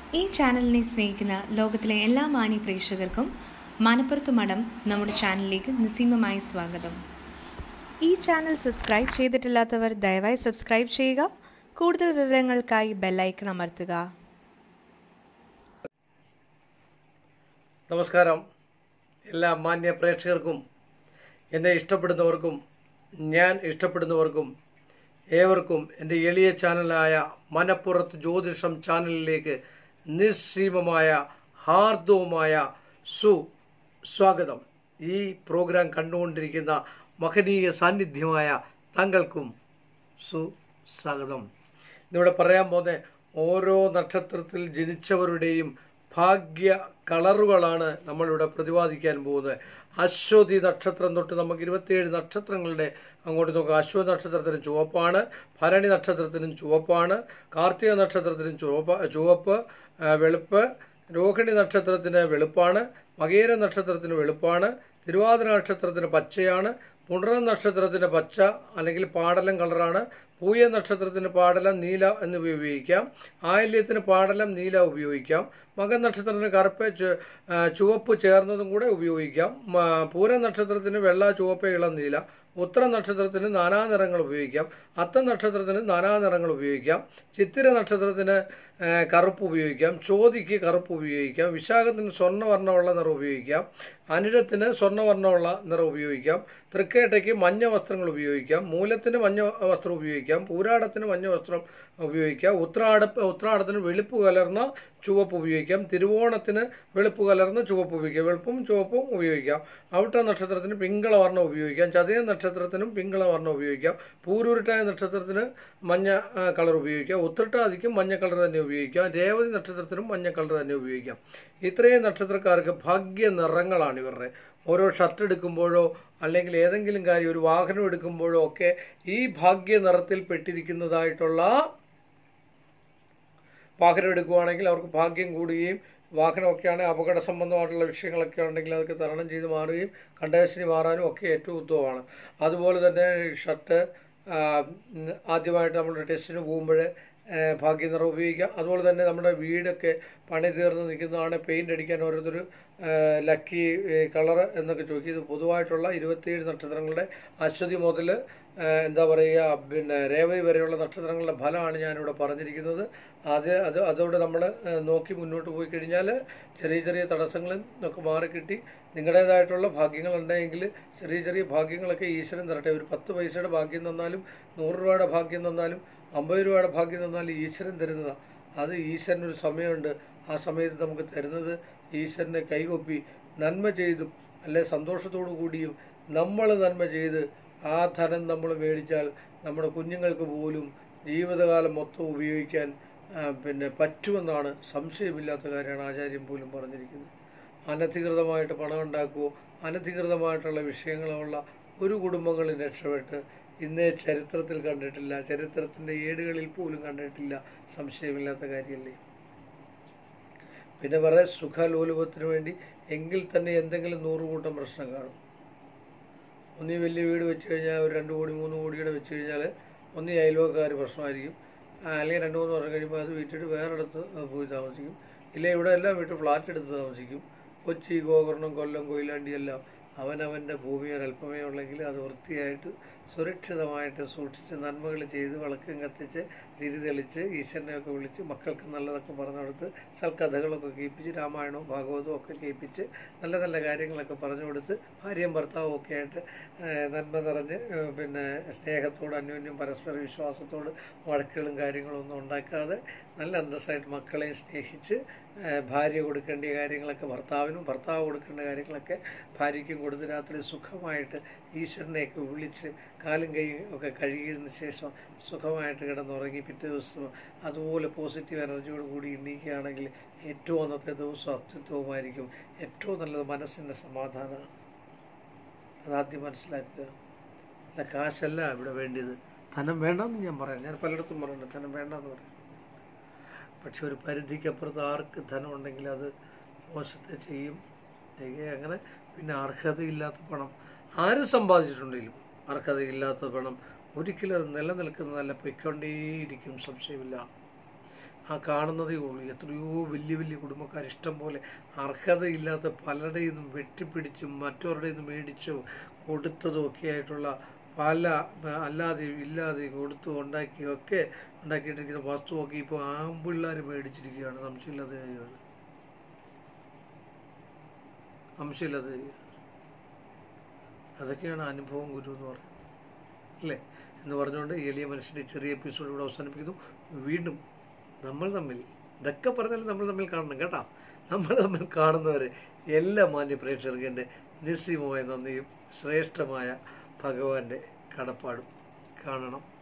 ഈ ചാനലിനെ സ്നേഹിക്കുന്ന ലോകത്തിലെ എല്ലാ മാന്യ പ്രേക്ഷകർക്കും മനപ്പുറത്ത് മഠം നമ്മുടെ ചാനലിലേക്ക് നിസ്സീമമായി സ്വാഗതം ഈ ചാനൽ സബ്സ്ക്രൈബ് ചെയ്തിട്ടില്ലാത്തവർ ദയവായി സബ്സ്ക്രൈബ് ചെയ്യുക കൂടുതൽ വിവരങ്ങൾക്കായി ബെല്ലൈക്കൺ അമർത്തുക നമസ്കാരം എല്ലാ മാന്യ പ്രേക്ഷകർക്കും എന്നെ ഇഷ്ടപ്പെടുന്നവർക്കും ഞാൻ ഇഷ്ടപ്പെടുന്നവർക്കും ഏവർക്കും എൻ്റെ എളിയ ചാനലായ മനപ്പുറത്ത് ജ്യോതിഷം ചാനലിലേക്ക് നിസ്സീമമായ ഹാർദവുമായ സു സ്വാഗതം ഈ പ്രോഗ്രാം കണ്ടുകൊണ്ടിരിക്കുന്ന മഹനീയ സാന്നിധ്യമായ താങ്കൾക്കും സുസ്വാഗതം ഇന്നിവിടെ പറയാൻ പോകുന്ന ഓരോ നക്ഷത്രത്തിൽ ജനിച്ചവരുടെയും ഭാഗ്യ കളറുകളാണ് നമ്മളിവിടെ പ്രതിപാദിക്കാൻ പോകുന്നത് അശ്വതി നക്ഷത്രം തൊട്ട് നമുക്ക് ഇരുപത്തിയേഴ് നക്ഷത്രങ്ങളുടെ അങ്ങോട്ട് നോക്കാം അശ്വതി നക്ഷത്രത്തിന് ചുവപ്പാണ് ഭരണി നക്ഷത്രത്തിനും ചുവപ്പാണ് കാർത്തിക നക്ഷത്രത്തിനും ചുവപ്പ് ചുവപ്പ് ആ, വെളുപ്പ് രോഹിണി നക്ഷത്രത്തിന് വെളുപ്പാണ് മകേര നക്ഷത്രത്തിന് വെളുപ്പാണ് തിരുവാതിര നക്ഷത്രത്തിന് പച്ചയാണ് പുണർന്ന നക്ഷത്രത്തിന് പച്ച അല്ലെങ്കിൽ പാടലം കളറാണ് പൂയ നക്ഷത്രത്തിന് പാടലം നീല എന്ന് ഉപയോഗിക്കാം ആയില്യത്തിന് പാടലം നീല ഉപയോഗിക്കാം മകൻ നക്ഷത്രത്തിന് കറുപ്പ് ചു- ആ, ചുവപ്പ് ചേർന്നതും കൂടെ ഉപയോഗിക്കാം മ- പൂര നക്ഷത്രത്തിന് വെള്ള ചുവപ്പ് ഇളം നീല ഉത്തര നക്ഷത്രത്തിന് നാനാ നിറങ്ങൾ ഉപയോഗിക്കാം അത്ത നക്ഷത്രത്തിന് നാനാ നിറങ്ങൾ ഉപയോഗിക്കാം ചിത്തിര നക്ഷത്രത്തിന് ആ, കറുപ്പ് ഉപയോഗിക്കാം ചോതിക്ക് കറുപ്പ് ഉപയോഗിക്കാം വിശാഖത്തിന് സ്വർണ്ണവർണ്ണമുള്ള നിറം ഉപയോഗിക്കാം അനിഴത്തിന് സ്വർണ്ണവർണ്ണമുള്ള നിറം ഉപയോഗിക്കാം തൃക്കേട്ടയ്ക്ക് മഞ്ഞ വസ്ത്രങ്ങൾ ഉപയോഗിക്കാം മൂലത്തിന് മഞ്ഞ വസ്ത്രം ഉപയോഗിക്കാം പൂരാടത്തിന് മഞ്ഞ വസ്ത്രം ഉപയോഗിക്കാം ഉത്രാട ഉത്രാടത്തിന് വെളുപ്പ് കലർന്ന ചുവപ്പ് ഉപയോഗിക്കാം തിരുവോണത്തിന് വെളുപ്പ് കലർന്ന ചുവപ്പ് ഉപയോഗിക്കാം വെളുപ്പും ചുവപ്പും ഉപയോഗിക്കാം അവിട്ട നക്ഷത്രത്തിന് പിങ്കള വർണ്ണം ഉപയോഗിക്കാം ചതയ നക്ഷത്രത്തിനും പിങ്കള വർണ്ണം ഉപയോഗിക്കാം പൂരൂരുട്ടായ നക്ഷത്രത്തിന് മഞ്ഞ ആ, കളർ ഉപയോഗിക്കാം ഉത്രട്ടാതിക്കും മഞ്ഞ കളർ തന്നെ ഉപയോഗിക്കാം രേവതി നക്ഷത്രത്തിനും മഞ്ഞ കളർ തന്നെ ഉപയോഗിക്കാം ഇത്രയും നക്ഷത്രക്കാർക്ക് ഭാഗ്യ നിറങ്ങളാണ് ഇവരുടെ ഓരോ ഷർട്ട് എടുക്കുമ്പോഴോ അല്ലെങ്കിൽ ഏതെങ്കിലും കാര്യം ഒരു വാഹനം എടുക്കുമ്പോഴോ ഒക്കെ ഈ ഭാഗ്യ നിറത്തിൽ പെട്ടിരിക്കുന്നതായിട്ടുള്ള വാഹനം എടുക്കുകയാണെങ്കിൽ അവർക്ക് ഭാഗ്യം കൂടുകയും വാഹനമൊക്കെയാണ് അപകട സംബന്ധമായിട്ടുള്ള വിഷയങ്ങളൊക്കെ ഉണ്ടെങ്കിൽ അതൊക്കെ തരണം ചെയ്ത് മാറുകയും കണ്ടേഷനി മാറാനും ഒക്കെ ഏറ്റവും ഉത്തമമാണ് അതുപോലെ തന്നെ ഷർട്ട് ആ, ഉം, ആദ്യമായിട്ട് നമ്മൾ ടെസ്റ്റിന് പോകുമ്പോൾ ഭാഗ്യ നിറം ഉപയോഗിക്കാം അതുപോലെ തന്നെ നമ്മുടെ വീടൊക്കെ പണി തീർന്ന് നിൽക്കുന്നതാണ് പെയിൻ്റ് അടിക്കാൻ ഓരോരുത്തർ ലക്കി കളർ എന്നൊക്കെ ചോദിക്കും ഇത് പൊതുവായിട്ടുള്ള ഇരുപത്തിയേഴ് നക്ഷത്രങ്ങളുടെ അശ്വതി മുതൽ എന്താ പറയുക പിന്നെ രേവതി വരെയുള്ള നക്ഷത്രങ്ങളുടെ ഫലമാണ് ഞാനിവിടെ പറഞ്ഞിരിക്കുന്നത് അത് അത് അതോടെ നമ്മൾ നോക്കി മുന്നോട്ട് പോയി കഴിഞ്ഞാൽ ചെറിയ ചെറിയ തടസ്സങ്ങളിൽ നിന്നൊക്കെ മാറിക്കിട്ടി നിങ്ങളുടേതായിട്ടുള്ള ഭാഗ്യങ്ങൾ ഉണ്ടെങ്കിൽ ചെറിയ ചെറിയ ഭാഗ്യങ്ങളൊക്കെ ഈശ്വരൻ തരട്ടെ ഒരു പത്ത് പൈസയുടെ ഭാഗ്യം തന്നാലും നൂറ് രൂപയുടെ ഭാഗ്യം തന്നാലും അമ്പത് രൂപയുടെ ഭാഗ്യം തന്നാലും ഈശ്വരൻ തരുന്നതാണ് അത് ഈശ്വരനൊരു സമയമുണ്ട് ആ സമയത്ത് നമുക്ക് തരുന്നത് ഈശ്വരനെ കൈകൊപ്പി നന്മ ചെയ്തും അല്ലെ സന്തോഷത്തോടു കൂടിയും നമ്മൾ നന്മ ചെയ്ത് ആ ധനം നമ്മൾ മേടിച്ചാൽ നമ്മുടെ കുഞ്ഞുങ്ങൾക്ക് പോലും ജീവിതകാലം മൊത്തം ഉപയോഗിക്കാൻ ആ, പിന്നെ പറ്റുമെന്നാണ് സംശയമില്ലാത്ത കാര്യമാണ് ആചാര്യൻ പോലും പറഞ്ഞിരിക്കുന്നത് അനധികൃതമായിട്ട് പണം ഉണ്ടാക്കുകയോ അനധികൃതമായിട്ടുള്ള വിഷയങ്ങളുള്ള ഒരു കുടുംബങ്ങളും രക്ഷപ്പെട്ട് ഇന്നേ ചരിത്രത്തിൽ കണ്ടിട്ടില്ല ചരിത്രത്തിൻ്റെ ഏടുകളിൽ പോലും കണ്ടിട്ടില്ല സംശയമില്ലാത്ത കാര്യമല്ലേ പിന്നെ വേറെ സുഖലോലുപത്തിന് വേണ്ടി എങ്കിൽ തന്നെ എന്തെങ്കിലും നൂറുകൂട്ടം പ്രശ്നം കാണും ഒന്നീ വലിയ വീട് വെച്ച് കഴിഞ്ഞാൽ ഒരു രണ്ട് കോടി മൂന്ന് കോടിയുടെ വെച്ച് കഴിഞ്ഞാൽ ഒന്നീ അയൽവക്കാർ പ്രശ്നമായിരിക്കും ആ, അല്ലെങ്കിൽ രണ്ട് മൂന്ന് വർഷം കഴിയുമ്പോൾ അത് വിറ്റിട്ട് വേറെടുത്ത് പോയി താമസിക്കും ഇല്ല ഇവിടെ എല്ലാം വിട്ട് ഫ്ലാറ്റ് എടുത്ത് താമസിക്കും കൊച്ചി ഗോകർണം കൊല്ലം കൊയിലാണ്ടി എല്ലാം അവനവൻ്റെ ഭൂമി ഒരല്പമേ ഉള്ളെങ്കിൽ അത് വൃത്തിയായിട്ട് സുരക്ഷിതമായിട്ട് സൂക്ഷിച്ച് നന്മകൾ ചെയ്ത് വിളക്കം കത്തിച്ച് തിരി തെളിച്ച് ഈശ്വരനെയൊക്കെ വിളിച്ച് മക്കൾക്ക് നല്ലതൊക്കെ പറഞ്ഞു കൊടുത്ത് സൽക്കഥകളൊക്കെ കേൾപ്പിച്ച് രാമായണവും ഭാഗവതവും ഒക്കെ കേൾപ്പിച്ച് നല്ല നല്ല കാര്യങ്ങളൊക്കെ പറഞ്ഞു കൊടുത്ത് ഭാര്യയും ഭർത്താവും ഒക്കെ ആയിട്ട് ഏഹ്, നന്മ നിറഞ്ഞ് ഏഹ്, പിന്നെ സ്നേഹത്തോട് അന്യോന്യം പരസ്പര വിശ്വാസത്തോട് വഴക്കുകളും കാര്യങ്ങളും ഒന്നും ഉണ്ടാക്കാതെ നല്ല അന്തസ്സായിട്ട് മക്കളെയും സ്നേഹിച്ച് ഏഹ്, ഭാര്യ കൊടുക്കേണ്ട കാര്യങ്ങളൊക്കെ ഭർത്താവിനും ഭർത്താവ് കൊടുക്കേണ്ട കാര്യങ്ങളൊക്കെ ഭാര്യയ്ക്കും കൊടുത്ത് രാത്രി സുഖമായിട്ട് ഈശ്വരനെയൊക്കെ വിളിച്ച് കാലും കൈയും ഒക്കെ കഴുകിയതിന് ശേഷം സുഖമായിട്ട് കിടന്നുറങ്ങി പിറ്റേ ദിവസം അതുപോലെ പോസിറ്റീവ് എനർജിയോട് കൂടി എണ്ണീക്കുകയാണെങ്കിൽ ഏറ്റവും അന്നത്തെ ദിവസം അത്യുത്തമമായിരിക്കും ഏറ്റവും നല്ലത് മനസ്സിൻ്റെ സമാധാനമാണ് അതാദ്യം മനസ്സിലാക്കുക അല്ല കാശല്ല ഇവിടെ വേണ്ടിയത് ധനം വേണ്ടെന്ന് ഞാൻ പറയാം ഞാൻ പലയിടത്തും പറയുന്നുണ്ട് ധനം വേണ്ടെന്ന് പറയും പക്ഷെ ഒരു പരിധിക്കപ്പുറത്ത് ആർക്ക് ധനം ഉണ്ടെങ്കിൽ അത് മോശത്തെ ചെയ്യും ഏ, അങ്ങനെ പിന്നെ അർഹതയില്ലാത്ത പണം ആര് സമ്പാദിച്ചിട്ടുണ്ടെങ്കിലും അർഹതയില്ലാത്ത പണം ഒരിക്കലും അത് നിലനിൽക്കുന്നതല്ല പൊയ്ക്കൊണ്ടേയിരിക്കും സംശയമില്ല ആ കാണുന്നതേ ഉള്ളൂ എത്രയോ വലിയ വലിയ കുടുംബക്കാർ ഇഷ്ടം പോലെ അർഹതയില്ലാത്ത പലരുടെയും നിന്നും വെട്ടിപ്പിടിച്ചും മറ്റവരുടെ നിന്നും മേടിച്ചോ കൊടുത്തതും ഒക്കെ ആയിട്ടുള്ള പല അല്ലാതെയും ഇല്ലാതെയും കൊടുത്തു ഉണ്ടാക്കിയും ഒക്കെ ഉണ്ടാക്കിയിട്ടിരിക്കുന്ന വസ്തുവൊക്കെ ഇപ്പോൾ ആമ്പിള്ളേർ മേടിച്ചിരിക്കുകയാണ് സംശയമില്ലാത്ത കാര്യമാണ് സംശയമില്ലാത്ത കാര്യം അതൊക്കെയാണ് അനുഭവം ഗുരു എന്ന് പറയുന്നത് അല്ലേ എന്ന് പറഞ്ഞുകൊണ്ട് ഈ എളിയ മനുഷ്യൻ്റെ ചെറിയ എപ്പിസോഡ് ഇവിടെ അവസാനിപ്പിക്കുന്നു വീണ്ടും നമ്മൾ തമ്മിൽ ഇതൊക്കെ പറഞ്ഞാലും നമ്മൾ തമ്മിൽ കാണണം കേട്ടോ നമ്മൾ തമ്മിൽ കാണുന്നവരെ എല്ലാ മാന്യ പ്രേക്ഷകർക്ക് എൻ്റെ നിസ്സീമമായ നന്ദിയും ശ്രേഷ്ഠമായ ഭഗവാന്റെ കടപ്പാടും കാണണം